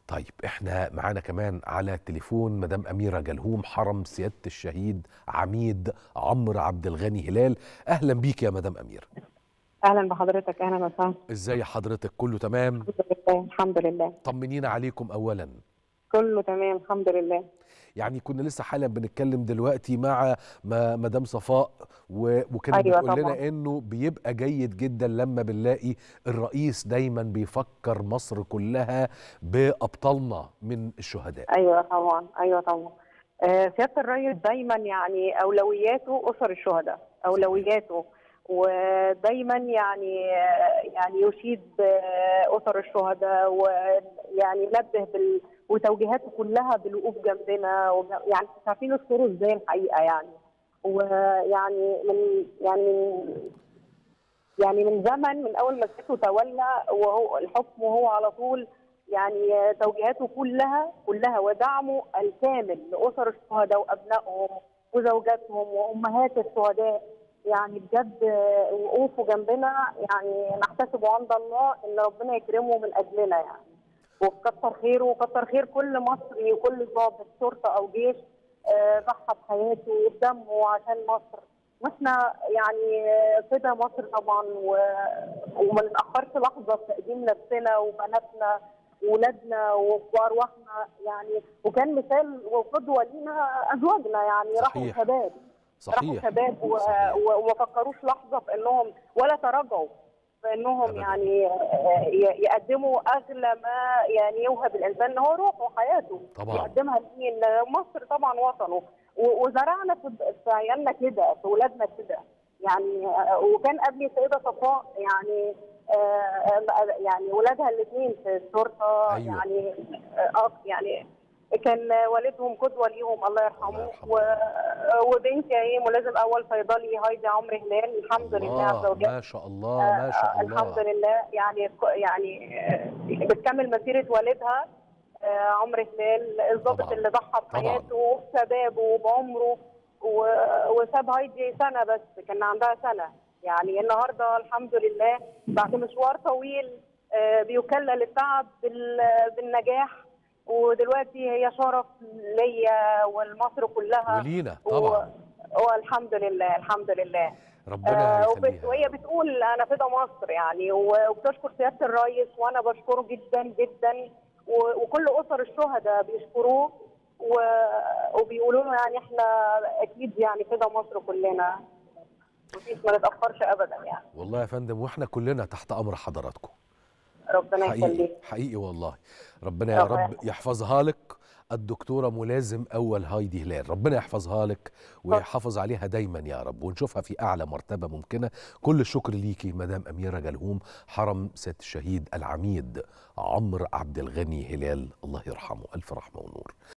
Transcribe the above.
طيب احنا معانا كمان على التليفون مدام اميره جلهوم حرم سياده الشهيد عميد عمرو عبد الغني هلال اهلا بيك يا مدام اميره اهلا بحضرتك اهلا وسهلا ازاي حضرتك كله تمام الحمد لله الحمد لله طمنينا عليكم اولا كله تمام الحمد لله يعني كنا لسه حالا بنتكلم دلوقتي مع ما- مدام صفاء و- وكانت أيوة بتقول لنا طبعاً. انه بيبقى جيد جدا لما بنلاقي الرئيس دايما بيفكر مصر كلها بابطالنا من الشهداء ايوه طبعا ايوه طبعا آه، سياده الرئيس دايما يعني اولوياته اسر الشهداء اولوياته ودايما يعني آه، يعني يشيد باسر الشهداء ويعني ينبه بال وتوجيهاته كلها بالوقوف جنبنا وج- يعني مش عارفين نذكره ازاي الحقيقه يعني ويعني من يعني يعني من زمن من اول ما مسكه تولى وهو الحكم وهو على طول يعني توجيهاته كلها كلها ودعمه الكامل لاسر الشهداء وابنائهم وزوجاتهم وامهات الشهداء يعني بجد وقوفه جنبنا يعني نحتسبه عند الله ان ربنا يكرمه من اجلنا يعني وكتر خيره وكتر خير كل مصري وكل ضابط شرطه او جيش آه، ضحى بحياته وبدمه عشان مصر واحنا يعني آه، كده مصر طبعا و... وما نتاخرش لحظه في تقديم نفسنا وبناتنا وولادنا وارواحنا يعني وكان مثال وقدوه لينا ازواجنا يعني راحوا صحيح. شباب راحوا صحيح شباب و... صحيح. و... وما فكروش لحظه في انهم ولا تراجعوا في انهم أبداً. يعني آه، ي- يقدموا اغلى ما يعني يوهب الانسان ان هو روحه وحياته طبعاً. يقدمها لمين مصر طبعا وطنه و- وزرعنا في في عيالنا كده في ولادنا كده يعني آه، وكان قبل السيده صفاء يعني آه، آه، يعني ولادها الاثنين في الشرطه أيوة. يعني اه يعني كان والدهم قدوه ليهم الله يرحمه الله يرحمه. و... وبنتي اهي ملازم اول صيدلي هايدي عمرو هلال الحمد لله عز الله وجل ما شاء الله ما شاء الله الحمد لله يعني يعني آه، بتكمل مسيره والدها آه، عمرو هلال الضابط طبعاً. اللي ضحى طبعاً. بحياته وبشبابه وبعمره و- وساب هايدي سنه بس كان عندها سنه يعني النهارده الحمد لله بعد مشوار طويل آه، بيكلل التعب بال- بالنجاح ودلوقتي هي شرف ليا ولمصر كلها ولينا و- طبعا والحمد لله الحمد لله ربنا آه، وبت- يخليها وهي بتقول انا فدا مصر يعني و- وبتشكر سياده الرئيس وانا بشكره جدا جدا و- وكل اسر الشهداء بيشكروه و- وبيقولوا له يعني احنا اكيد يعني فدا مصر كلنا مفيش ما نتاخرش ابدا يعني والله يا فندم واحنا كلنا تحت امر حضراتكم ربنا حقيقي يخليك حقيقي والله ربنا يا الله رب يحفظها لك الدكتورة ملازم أول هايدي هلال ربنا يحفظها لك ويحافظ عليها دايما يا رب ونشوفها في أعلى مرتبة ممكنة كل الشكر ليكي مدام أميرة جلهوم حرم سيادة الشهيد العميد عمرو عبد الغني هلال الله يرحمه ألف رحمة ونور